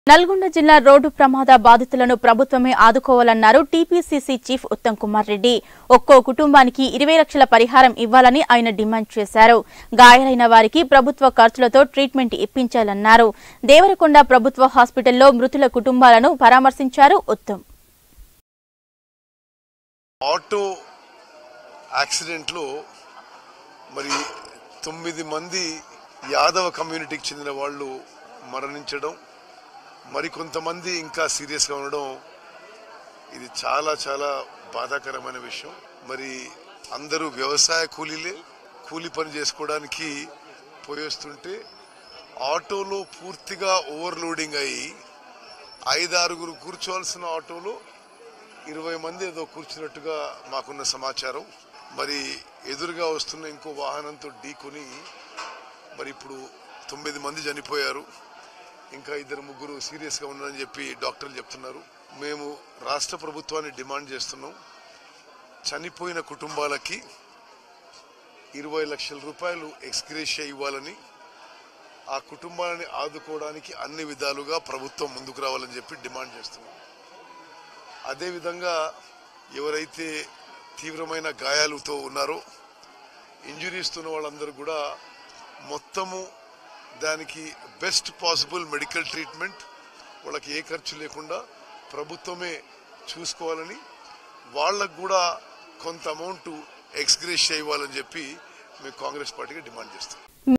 నల్గొండ జిల్లా రోడ్డు ప్రమాద బాధితులను ప్రభుత్వమే ఆదుకోవాలన్నారు టీపీసీసీ చీఫ్ ఉత్తమ్ కుమార్ రెడ్డి ఒక్కో కుటుంబానికి ఇరవై లక్షల పరిహారం ఇవ్వాలని ఆయన డిమాండ్ చేశారు గాయాలైన వారికి ప్రభుత్వ ఖర్చులతో ట్రీట్మెంట్ ఇప్పించాలన్నారు దేవరకొండ ప్రభుత్వ హాస్పిటల్లో మృతుల కుటుంబాలను పరామర్శించారు ఉత్తమ్ ఆటో యాక్సిడెంట్లో మరి తొమ్మిది మంది యాదవ కమ్యూనిటీకి చెందిన వాళ్ళు మరణించడం మరి కొంతమంది ఇంకా సీరియస్గా ఉండడం ఇది చాలా చాలా బాధాకరమైన విషయం మరి అందరూ వ్యవసాయ కూలీలే కూలి పని చేసుకోవడానికి పోయేస్తుంటే ఆటోలో పూర్తిగా ఓవర్లోడింగ్ అయ్యి ఐదారుగురు కూర్చోవాల్సిన ఆటోలో ఇరవై మంది ఏదో కూర్చున్నట్టుగా మాకున్న సమాచారం మరి ఎదురుగా వస్తున్న ఇంకో వాహనంతో ఢీకొని మరి ఇప్పుడు తొమ్మిది మంది చనిపోయారు ఇంకా ఇద్దరు ముగ్గురు సీరియస్గా ఉన్నారని చెప్పి డాక్టర్లు చెప్తున్నారు మేము రాష్ట్ర ప్రభుత్వాన్ని డిమాండ్ చేస్తున్నాం చనిపోయిన కుటుంబాలకి ఇరవై లక్షల రూపాయలు ఎక్స్గ్రేషియా ఇవ్వాలని ఆ కుటుంబాలని ఆదుకోవడానికి అన్ని విధాలుగా ప్రభుత్వం ముందుకు రావాలని చెప్పి డిమాండ్ చేస్తున్నాం అదేవిధంగా ఎవరైతే తీవ్రమైన గాయాలతో ఉన్నారో ఇంజురీస్ ఉన్న వాళ్ళందరూ కూడా మొత్తము దానికి బెస్ట్ పాసిబుల్ మెడికల్ ట్రీట్మెంట్ వాళ్ళకి ఏ ఖర్చు లేకుండా ప్రభుత్వమే చూసుకోవాలని వాళ్ళకు కూడా కొంత అమౌంట్ ఎక్స్గ్రేషియా ఇవ్వాలని చెప్పి మేము కాంగ్రెస్ పార్టీకి డిమాండ్ చేస్తాం